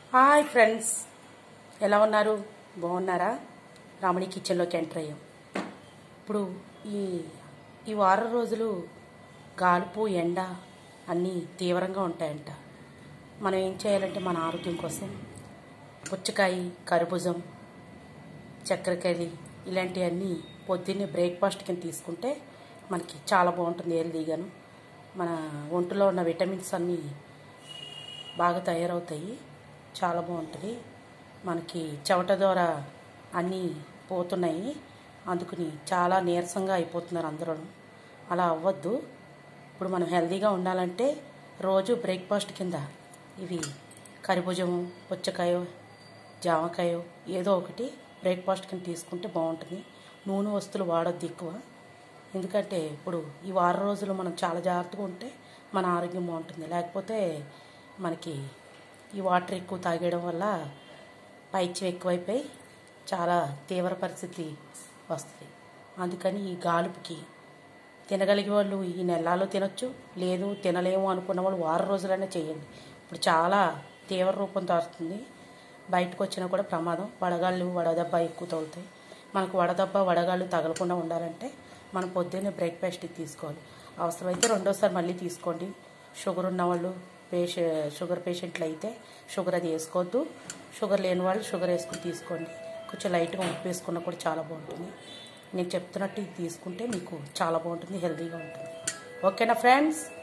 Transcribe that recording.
hi friends ఎలా ఉన్నారు బాగున్నారా రామణి కిచెన్లోకి ఎంటర్ అయ్యాం ఇప్పుడు ఈ ఈ వారం రోజులు గాలుపు ఎండ అన్నీ తీవ్రంగా ఉంటాయంట మనం ఏం చేయాలంటే మన ఆరోగ్యం కోసం పుచ్చకాయ కర్బూజం చక్కెరకేళి ఇలాంటివన్నీ పొద్దున్నే బ్రేక్ఫాస్ట్ కింద తీసుకుంటే మనకి చాలా బాగుంటుంది హెల్దీగాను మన ఒంటిలో ఉన్న విటమిన్స్ అన్నీ బాగా తయారవుతాయి చాలా బాగుంటుంది మనకి చెమట ద్వారా అన్నీ పోతున్నాయి అందుకని చాలా నీరసంగా అయిపోతున్నారు అందరూ అలా అవ్వద్దు ఇప్పుడు మనం హెల్తీగా ఉండాలంటే రోజు బ్రేక్ఫాస్ట్ కింద ఇవి కరిభుజము పుచ్చకాయో జామకాయో ఏదో ఒకటి బ్రేక్ఫాస్ట్ కింద తీసుకుంటే బాగుంటుంది నూనె వస్తువులు వాడొద్దు ఎక్కువ ఎందుకంటే ఇప్పుడు ఈ వారం రోజులు మనం చాలా జాగ్రత్తగా ఉంటే మన ఆరోగ్యం బాగుంటుంది లేకపోతే మనకి ఈ వాటర్ ఎక్కువ తాగేయడం వల్ల పైత్యం ఎక్కువైపోయి చాలా తీవ్ర పరిస్థితి వస్తుంది అందుకని ఈ గాలుపుకి తినగలిగే వాళ్ళు ఈ నెలలో తినొచ్చు లేదు తినలేము అనుకున్న వాళ్ళు వారం రోజులైనా చేయండి ఇప్పుడు చాలా తీవ్ర రూపం దాస్తుంది బయటకు వచ్చినా కూడా ప్రమాదం వడగాళ్ళు వడదెబ్బ ఎక్కువ తగులుతాయి మనకు వడదెబ్బ వడగాళ్ళు తగలకుండా ఉండాలంటే మనం పొద్దున్నే బ్రేక్ఫాస్ట్ తీసుకోవాలి అవసరమైతే రెండోసారి మళ్ళీ తీసుకోండి షుగర్ ఉన్నవాళ్ళు పేషె షుగర్ పేషెంట్లు అయితే షుగర్ అది వేసుకోవద్దు షుగర్ లేని వాళ్ళు షుగర్ వేసుకుని తీసుకోండి కొంచెం లైట్గా ఉప్పు వేసుకున్నా కూడా చాలా బాగుంటుంది నేను చెప్తున్నట్టు ఇది తీసుకుంటే మీకు చాలా బాగుంటుంది హెల్తీగా ఉంటుంది ఓకేనా ఫ్రెండ్స్